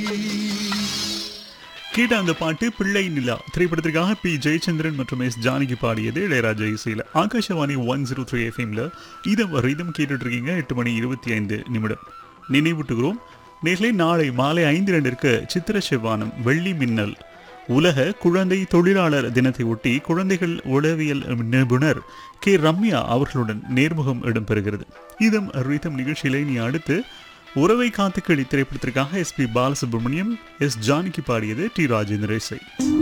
கேட்ட அந்த பாட்டு பிள்ளை நிலா திரைப்படத்திற்காக பி ஜெயச்சந்திரன் மற்றும் எஸ் ஜானகி பாடியது இளையராஜா இசையில் ஆகாஷவாணி ஒன் ஜீரோ த்ரீ எஃப்எம்ல இதம் ரிதம் கேட்டுட்டு இருக்கீங்க எட்டு மணி இருபத்தி ஐந்து நிமிடம் நினைவூட்டுகிறோம் நேர்களே நாளை மாலை ஐந்து ரெண்டிற்கு சித்திர செவ்வானம் வெள்ளி மின்னல் உலக குழந்தை தொழிலாளர் தினத்தை ஒட்டி குழந்தைகள் உளவியல் நிபுணர் கே ரம்யா அவர்களுடன் நேர்முகம் இடம்பெறுகிறது இதம் ரிதம் நிகழ்ச்சியிலே நீ அடுத்து உறவை காத்து கிளி திரைப்படத்திற்காக S P Balasubrahmanyam S Janaki பாடியது டி ராஜேந்திர இசை